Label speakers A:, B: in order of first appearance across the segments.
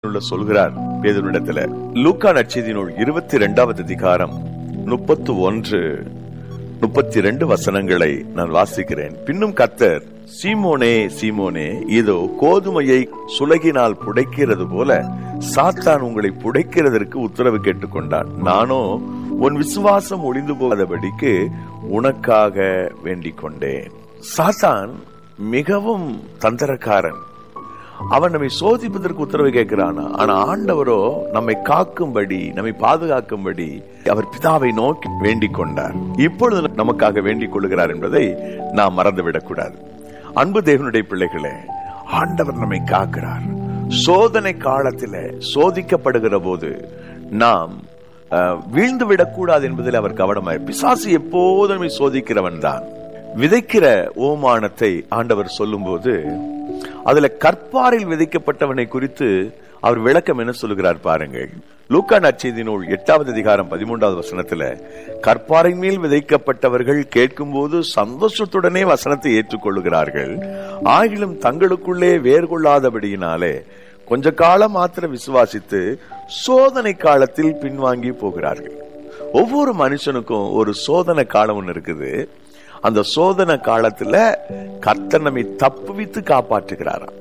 A: உள்ள சொல்கிறார் பேதுனிடத்துல லூக்கா நற்செய்தி நூல் இருபத்தி இரண்டாவது அதிகாரம் முப்பத்து ஒன்று முப்பத்தி ரெண்டு வசனங்களை நான் வாசிக்கிறேன் பின்னும் கத்தர் சீமோனே சீமோனே இதோ கோதுமையை சுலகினால் புடைக்கிறது போல சாத்தான் உங்களை புடைக்கிறதற்கு உத்தரவு கேட்டுக்கொண்டான் நானோ உன் விசுவாசம் ஒளிந்து போகாதபடிக்கு உனக்காக வேண்டிக் கொண்டேன் சாத்தான் மிகவும் தந்திரக்காரன் அவன் நம்மை சோதிப்பதற்கு உத்தரவு கேட்கிறானா ஆனா ஆண்டவரோ நம்மை காக்கும்படி நம்மை பாதுகாக்கும்படி அவர் பிதாவை நோக்கி வேண்டிக் கொண்டார் இப்பொழுது நமக்காக வேண்டிக் கொள்கிறார் என்பதை நாம் மறந்துவிடக் கூடாது அன்பு தேவனுடைய பிள்ளைகளே ஆண்டவர் நம்மை காக்கிறார் சோதனை காலத்தில சோதிக்கப்படுகிற போது நாம் அஹ், வீழ்ந்து விடக்கூடாது என்பதில் அவர் கவனமாய் பிசாசு எப்போதும் நம்மை சோதிக்கிறவன் தான் விதைக்கிற ஓமானத்தை ஆண்டவர் சொல்லும்போது அதுல கற்பாரில் விதைக்கப்பட்டவனை குறித்து அவர் விளக்கம் என்ன சொல்லுகிறார் பாருங்கள் லூக்கா நற்செய்தி நூல் எட்டாவது அதிகாரம் பதிமூன்றாவது வசனத்துல கற்பாரின் மேல் விதைக்கப்பட்டவர்கள் கேட்கும்போது சந்தோஷத்துடனே வசனத்தை ஏற்றுக்கொள்ளுகிறார்கள் ஆகிலும் தங்களுக்குள்ளே வேர் கொள்ளாதபடியினாலே கொஞ்ச காலம் மாத்திர விசுவாசித்து சோதனை காலத்தில் பின்வாங்கி போகிறார்கள் ஒவ்வொரு மனுஷனுக்கும் ஒரு சோதனை காலம் ஒன்று இருக்குது அந்த சோதனை காலத்துல கர்த்தர் நம்மை தப்புவித்து காப்பாற்றுகிறாராம்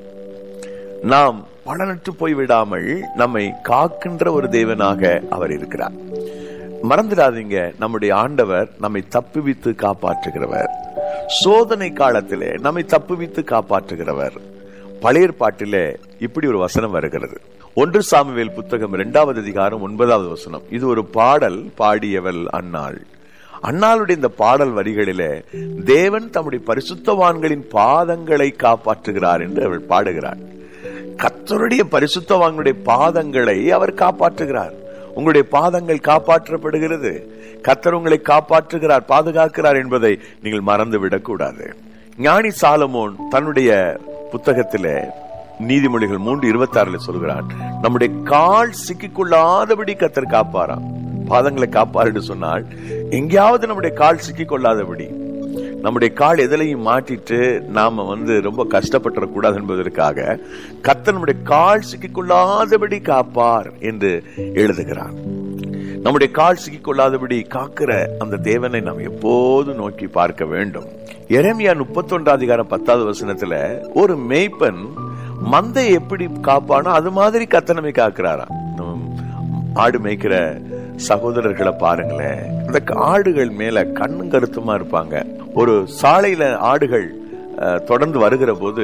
A: நாம் பலனற்று போய் விடாமல் நம்மை காக்கின்ற ஒரு தேவனாக அவர் இருக்கிறார் மறந்துடாதீங்க நம்முடைய ஆண்டவர் நம்மை தப்புவித்து காப்பாற்றுகிறவர் சோதனை காலத்திலே நம்மை தப்புவித்து காப்பாற்றுகிறவர் பழைய ஏற்பாட்டிலே இப்படி ஒரு வசனம் வருகிறது ஒன்று சாமுவேல் புத்தகம் இரண்டாவது அதிகாரம் ஒன்பதாவது வசனம் இது ஒரு பாடல் பாடியவள் அன்னாள் அன்னாளுடைய இந்த பாடல் வரிகளிலே தேவன் தம்முடைய பரிசுத்தவான்களின் பாதங்களை காப்பாற்றுகிறார் என்று அவள் பாடுகிறார் கர்த்தருடைய பரிசுத்தவான்களுடைய பாதங்களை அவர் காப்பாற்றுகிறார் உங்களுடைய பாதங்கள் காப்பாற்றப்படுகிறது கர்த்தர் உங்களை காப்பாற்றுகிறார் பாதுகாக்கிறார் என்பதை நீங்கள் மறந்து விடக்கூடாது ஞானி சாலமோன் தன்னுடைய புத்தகத்திலே நீதிமொழிகள் மூன்று இருபத்தி ஆறுல சொல்கிறான் நம்முடைய கால் சிக்கிக்கொள்ளாதபடி கத்தர் காப்பாராம் பாதங்களை காப்பாருன்னு சொன்னால் எங்கேயாவது நம்முடைய கால் சிக்கிக் கொள்ளாதபடி நம்முடைய கால் எதிலையும் மாட்டிட்டு நாம வந்து ரொம்ப கஷ்டப்பட்டுறக்கூடாது என்பதற்காக கத்தர் நம்முடைய கால் சிக்கிக் கொள்ளாதபடி காப்பார் என்று எழுதுகிறார் நம்முடைய கால் சிக்கிக் கொள்ளாதபடி காக்கிற அந்த தேவனை நாம் எப்போதும் நோக்கி பார்க்க வேண்டும் எரேமியா முப்பத்தி அதிகாரம் பத்தாவது வசனத்துல ஒரு மேய்ப்பன் மந்தை எப்படி காப்பானோ அது மாதிரி கத்தனமை காக்கிறாராம் நம்ம ஆடு மேய்க்கிற சகோதரர்களை பாருங்களேன் அந்த ஆடுகள் மேல கண்ணும் கருத்துமா இருப்பாங்க ஒரு சாலையில ஆடுகள் அஹ், தொடர்ந்து வருகிற போது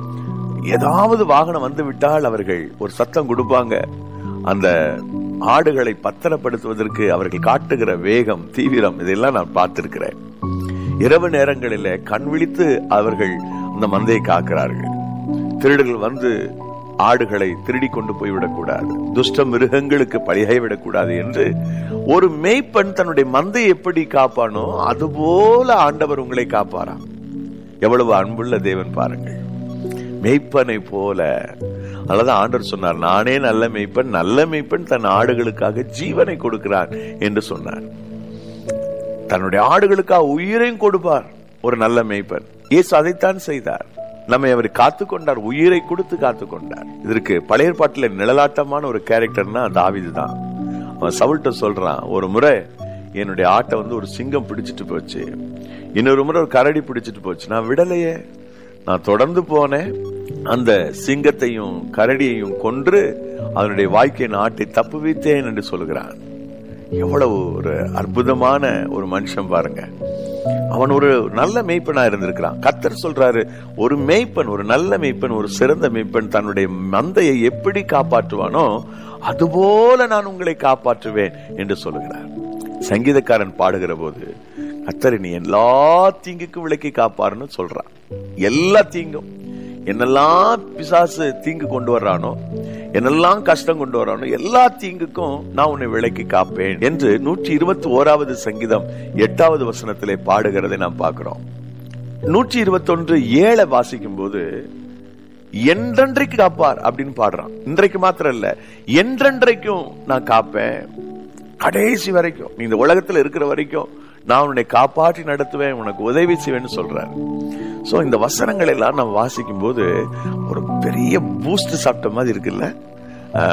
A: ஏதாவது வாகனம் வந்து விட்டால் அவர்கள் ஒரு சத்தம் கொடுப்பாங்க அந்த ஆடுகளை பத்திரப்படுத்துவதற்கு அவர்கள் காட்டுகிற வேகம் தீவிரம் இதெல்லாம் நான் பார்த்திருக்கிறேன் இரவு நேரங்களில கண் விழித்து அவர்கள் அந்த மந்தையை காக்கிறார்கள் திருடர்கள் வந்து ஆடுகளை திருடி கொண்டு போய்விடக்கூடாது துஷ்ட மிருகங்களுக்கு பழிகை விடக்கூடாது என்று ஒரு மேய்ப்பன் தன்னுடைய மந்தையை எப்படி காப்பானோ அதுபோல ஆண்டவர் உங்களை காப்பாராம் எவ்வளவு அன்புள்ள தேவன் பாருங்கள் மெய்ப்பனை போல அல்லது ஆண்டவர் சொன்னார் நானே நல்ல மெய்ப்பன் நல்ல மெய்ப்பன் தன் ஆடுகளுக்காக ஜீவனை கொடுக்கிறார் என்று சொன்னார் தன்னுடைய ஆடுகளுக்காக உயிரையும் கொடுப்பார் ஒரு நல்ல மெய்ப்பன் இயேசு அதைத்தான் செய்தார் நம்மை அவர் காத்து கொண்டார் உயிரை கொடுத்து காத்து கொண்டார் இதற்கு பழைய பாட்டில நிழலாட்டமான ஒரு கேரக்டர்னா தாவிது தான் அவன் சவுல்ட்ட சொல்றான் ஒரு முறை என்னுடைய ஆட்டை வந்து ஒரு சிங்கம் பிடிச்சிட்டு போச்சு இன்னொரு முறை ஒரு கரடி பிடிச்சிட்டு போச்சு நான் விடலையே நான் தொடர்ந்து போனேன் அந்த சிங்கத்தையும் கரடியையும் கொன்று அதனுடைய வாய்க்கை ஆட்டை தப்பு வைத்தேன் என்று சொல்கிறான் எவ்வளவு ஒரு அற்புதமான ஒரு மனுஷன் பாருங்க அவன் ஒரு நல்ல மேய்ப்பனா இருந்திருக்கிறான் கத்தர் சொல்றாரு ஒரு மேய்ப்பன் ஒரு நல்ல மேய்ப்பன் ஒரு சிறந்த மேய்ப்பன் தன்னுடைய மந்தையை எப்படி காப்பாற்றுவானோ அதுபோல நான் உங்களை காப்பாற்றுவேன் என்று சொல்லுகிறார் சங்கீதக்காரன் பாடுகிற போது கத்தர் நீ எல்லா தீங்குக்கும் விலக்கி காப்பாருன்னு சொல்றான் எல்லா தீங்கும் என்னெல்லாம் பிசாசு தீங்கு கொண்டு வர்றானோ என்னெல்லாம் கஷ்டம் கொண்டு வரானோ எல்லா தீங்குக்கும் நான் உன்னை விலக்கி காப்பேன் என்று நூற்றி இருபத்தி ஓராவது சங்கீதம் எட்டாவது வசனத்திலே பாடுகிறதை நாம் பார்க்கிறோம் நூற்றி இருபத்தி ஒன்று ஏழை வாசிக்கும் போது என்றென்றைக்கு காப்பார் அப்படின்னு பாடுறான் இன்றைக்கு மாத்திரம் இல்ல என்றென்றைக்கும் நான் காப்பேன் கடைசி வரைக்கும் நீ இந்த உலகத்துல இருக்கிற வரைக்கும் நான் உன்னை காப்பாற்றி நடத்துவேன் உனக்கு உதவி செய்வேன்னு சொல்றாரு சோ இந்த வசனங்கள் எல்லாம் நம்ம வாசிக்கும் போது ஒரு பெரிய பூஸ்ட் சாப்பிட்ட மாதிரி இருக்குல்ல